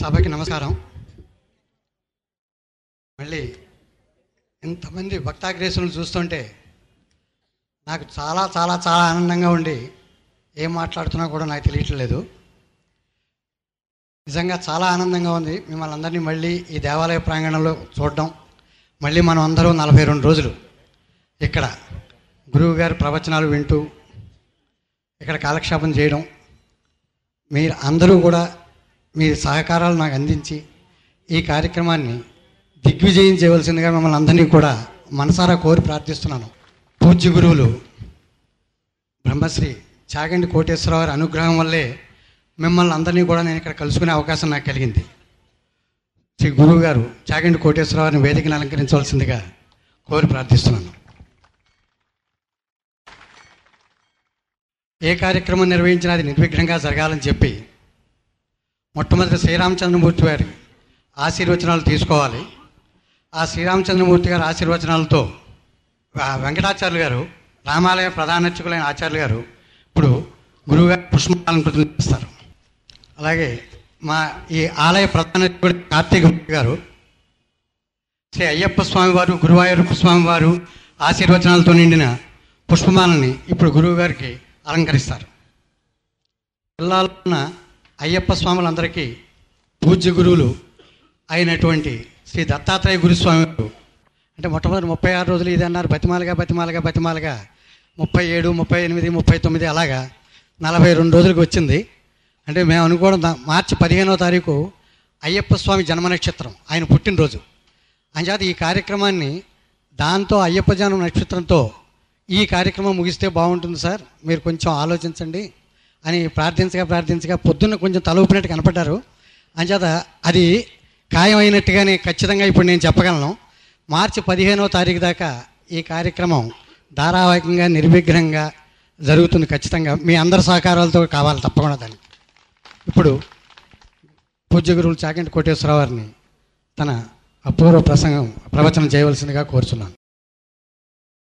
సభకి నమస్కారం మళ్ళీ ఇంతమంది భక్తాగ్రేసులను చూస్తుంటే నాకు చాలా చాలా చాలా ఆనందంగా ఉండి ఏం మాట్లాడుతున్నా కూడా నాకు తెలియట్లేదు నిజంగా చాలా ఆనందంగా ఉంది మిమ్మల్ని అందరినీ మళ్ళీ ఈ దేవాలయ ప్రాంగణంలో చూడడం మళ్ళీ మనం అందరూ నలభై రెండు రోజులు ఇక్కడ గురువు గారి ప్రవచనాలు వింటూ ఇక్కడ కాలక్షేపం చేయడం మీరు అందరూ కూడా మీ సహకారాలు నాకు అందించి ఈ కార్యక్రమాన్ని దిగ్విజయం చేయవలసిందిగా మిమ్మల్ని అందరినీ కూడా మనసారా కోరి ప్రార్థిస్తున్నాను పూజ్య గురువులు బ్రహ్మశ్రీ చాగండి కోటేశ్వరరావు గారి అనుగ్రహం వల్లే మిమ్మల్ని అందరినీ కూడా నేను ఇక్కడ కలుసుకునే అవకాశం నాకు కలిగింది శ్రీ గురువు గారు చాగండి కోటేశ్వరరావు గారిని వేదికను అలంకరించవలసిందిగా కోరి ప్రార్థిస్తున్నాను ఏ కార్యక్రమం నిర్వహించినా అది నిర్విఘ్నంగా జరగాలని చెప్పి మొట్టమొదటి శ్రీరామచంద్రమూర్తి వారి ఆశీర్వచనాలు తీసుకోవాలి ఆ శ్రీరామచంద్రమూర్తి గారి ఆశీర్వచనాలతో ఆ వెంకటాచార్యులు గారు రామాలయ ప్రధాన అర్చకులైన ఆచార్యులు గారు ఇప్పుడు గురువుగారు పుష్పాలంకృతులు ఇస్తారు అలాగే మా ఈ ఆలయ ప్రధాన అర్చకుడు కార్తీక మూర్తి గారు శ్రీ అయ్యప్ప స్వామి వారు గురువాయూరప్ప స్వామి వారు ఆశీర్వచనాలతో నిండిన పుష్పమాలని ఇప్పుడు గురువు గారికి అలంకరిస్తారు జిల్లాలో ఉన్న అయ్యప్ప స్వాములందరికీ పూజ్య గురువులు అయినటువంటి శ్రీ దత్తాత్రేయ గురుస్వామి వారు అంటే మొట్టమొదటి ముప్పై ఆరు రోజులు ఇది అన్నారు బతిమాలగా బతిమాలగా బతిమాలగా ముప్పై ఏడు ముప్పై ఎనిమిది ముప్పై తొమ్మిది అలాగా నలభై రెండు రోజులకు వచ్చింది అంటే మేము అనుకోవడం దా- మార్చి పదిహేనవ తారీఖు అయ్యప్ప స్వామి జన్మ నక్షత్రం ఆయన పుట్టినరోజు అంచేత ఈ కార్యక్రమాన్ని దాంతో అయ్యప్ప జన్మ నక్షత్రంతో ఈ కార్యక్రమం ముగిస్తే బాగుంటుంది సార్ మీరు కొంచెం ఆలోచించండి అని ప్రార్థించగా ప్రార్థించగా పొద్దున్న కొంచెం తల ఊపినట్టు కనపడ్డారు అంచేత అది ఖాయమైనట్టుగానే ఖచ్చితంగా ఇప్పుడు నేను చెప్పగలను మార్చి పదిహేనవ తారీఖు దాకా ఈ కార్యక్రమం ధారావాహికంగా నిర్విఘ్నంగా జరుగుతుంది ఖచ్చితంగా మీ అందరి సహకారాలతో కావాలి తప్పకుండా దాన్ని ఇప్పుడు పూజ్య గురువులు చాకంటి కోటేశ్వరరావు వారిని తన అపూర్వ ప్రసంగం ప్రవచనం చేయవలసిందిగా కోరుచున్నాను